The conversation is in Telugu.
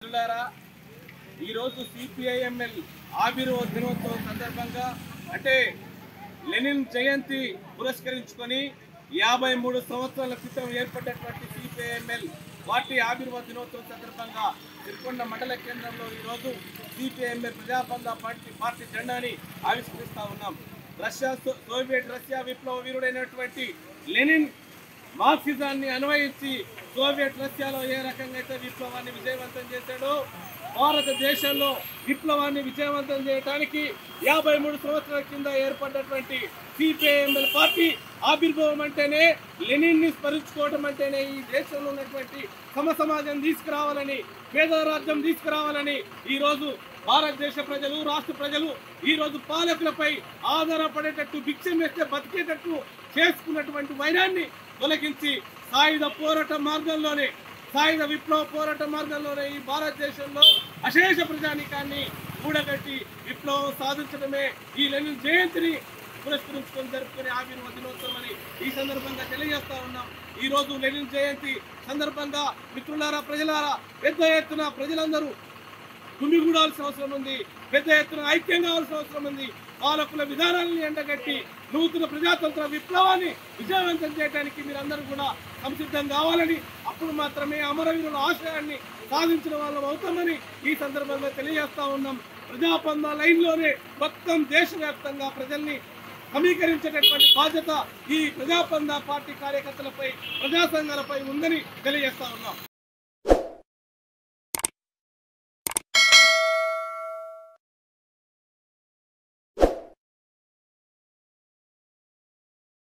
మిత్రులారా ఈరోజు సిపిఐఎంఎల్ ఆవిర్భావ దినోత్సవం సందర్భంగా అంటే లెనిన్ జయంతి పురస్కరించుకొని యాభై మూడు సంవత్సరాల క్రితం ఏర్పడినటువంటి సిపిఐఎంఎల్ పార్టీ ఆవిర్భావ దినోత్సవం సందర్భంగా సిరికొండ మండల కేంద్రంలో ఈరోజు సిపిఐఎంఎల్ ప్రజాబంధ పార్టీ పార్టీ జెండాని ఆవిష్కరిస్తా ఉన్నాం రష్యా సో- సోవియట్ రష్యా విప్లవ వీరుడైనటువంటి లెనిన్ మార్క్సిజాన్ని అన్వయించి సోవియట్ రష్యాలో ఏ రకంగా అయితే విప్లవాన్ని విజయవంతం చేశాడో భారతదేశంలో విప్లవాన్ని విజయవంతం చేయడానికి యాభై మూడు సంవత్సరాల కింద ఏర్పడినటువంటి సిపిఐఎంఎల్ పార్టీ ఆవిర్భావం అంటేనే లెనిన్ ని స్మరించుకోవడం అంటేనే ఈ దేశంలో ఉన్నటువంటి సమ సమాజం తీసుకురావాలని పేద రాజ్యం తీసుకురావాలని ఈ రోజు భారతదేశ ప్రజలు రాష్ట్ర ప్రజలు ఈ రోజు పాలకులపై ఆధారపడేటట్టు భిక్షం వేస్తే బతికేటట్టు చేసుకున్నటువంటి వైరాన్ని తొలగించి సాయుధ పోరాట మార్గంలోనే సాయుధ విప్లవ పోరాట మార్గంలోనే ఈ భారతదేశంలో అశేష ప్రజానీకాన్ని కూడగట్టి విప్లవం సాధించడమే ఈ లెనిన్ జయంతిని పురస్కరించుకొని జరుపుకునే ఆవిర్భావ దినోత్సవం అని ఈ సందర్భంగా తెలియజేస్తా ఉన్నాం ఈ రోజు లెనిన్ జయంతి సందర్భంగా మిత్రులారా ప్రజలారా పెద్ద ఎత్తున ప్రజలందరూ గుమిగూడాల్సిన అవసరం ఉంది పెద్ద ఎత్తున ఐక్యం కావాల్సిన అవసరం ఉంది పాలకుల విధానాలను ఎండగట్టి నూతన ప్రజాతంత్ర విప్లవాన్ని విజయవంతం చేయడానికి మీరందరూ కూడా సంసిద్ధం కావాలని అప్పుడు మాత్రమే అమరవీరుల ఆశయాన్ని సాధించిన వాళ్ళం అవుతామని ఈ సందర్భంగా తెలియజేస్తా ఉన్నాం ప్రజాపంద లైన్లోనే మొత్తం దేశవ్యాప్తంగా ప్రజల్ని సమీకరించేటటువంటి బాధ్యత ఈ ప్రజాపంద పార్టీ కార్యకర్తలపై ప్రజా సంఘాలపై ఉందని తెలియజేస్తా ఉన్నాం